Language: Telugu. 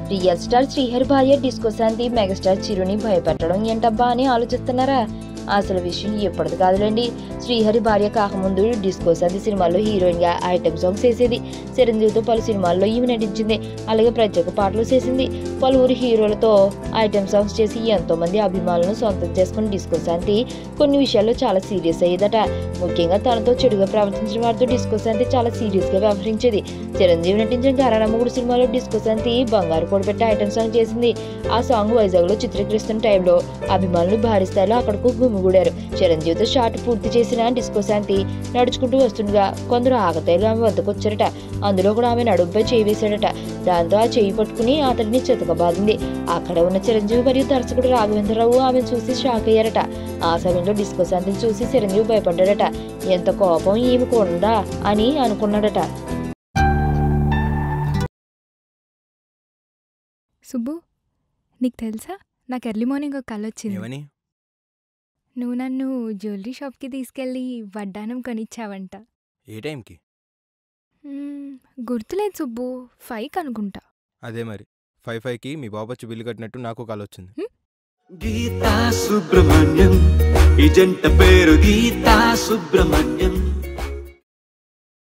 రియల్ స్టార్ శ్రీహరి భార్య డిస్కో శాంతి మెగాస్టార్ చిరుని భయపెట్టడం ఏంటబ్బా అని ఆలోచిస్తున్నారా అసలు విషయం ఎప్పటిది కాదులేండి శ్రీహరి భార్య కాకముందు డిస్కో శాంతి సినిమాల్లో హీరోయిన్ గా ఐటమ్ సాంగ్స్ చేసేది చిరంజీవితో పలు సినిమాల్లో ఈమె నటించింది అలాగే ప్రత్యేక పాటలు చేసింది పలువురు హీరోలతో ఐటమ్ సాంగ్స్ చేసి ఎంతో మంది అభిమానులను సొంతం చేసుకున్న డిస్కో శాంతి కొన్ని విషయాల్లో చాలా సీరియస్ అయ్యేదట ముఖ్యంగా తనతో చెడుగా ప్రవర్తించిన వారితో డిస్కో శాంతి చాలా సీరియస్ గా వ్యవహరించేది చిరంజీవి నటించిన గారానమ్మగుడు సినిమాలో డిస్కో శాంతి బంగారు కూడబెట్టి ఐటమ్ సాంగ్ చేసింది ఆ సాంగ్ వైజాగ్ లో చిత్రీకరిస్తున్న టైంలో అభిమానులు భారీ స్థాయిలో అక్కడకు గుమిగూడారు చిరంజీవితో షాట్ పూర్తి చేసిన డిస్కో శాంతి నడుచుకుంటూ వస్తుండగా కొందరు ఆగతాయిలు ఆమె వద్దకు వచ్చారట అందులో కూడా ఆమె నడుంపై చేయి వేశాడట దాంతో ఆ చేయి పట్టుకుని అతడిని చితకబాదింది అక్కడ ఉన్న చిరంజీవి మరియు దర్శకుడు రాఘవేంద్రరావు ఆమెను చూసి షాక్ అయ్యారట ఆ సమయంలో డిస్కో శాంతిని చూసి చిరంజీవి భయపడ్డాడట ఎంత కోపం ఈమెకు ఉందా అని అనుకున్నాడట సుబ్బు నీకు తెలుసా నాకు ఎర్లీ మార్నింగ్ ఒక కళ వచ్చింది ఏమని నువ్వు నన్ను జ్యువెలరీ షాప్కి తీసుకెళ్ళి వడ్డానం కొనిచ్చావంట ఏ టైంకి మ్మ్, గుర్తులేదు సుబ్బు ఫైవ్ అనుకుంటా అదే మరి ఫైవ్ ఫైవ్కి మీ బాబు వచ్చి బిల్లు కట్టినట్టు నాకు కాల్ వచ్చింది గీతా సుబ్రహ్మణ్యం ఈ జంట పేరు గీతా సుబ్రహ్మణ్యం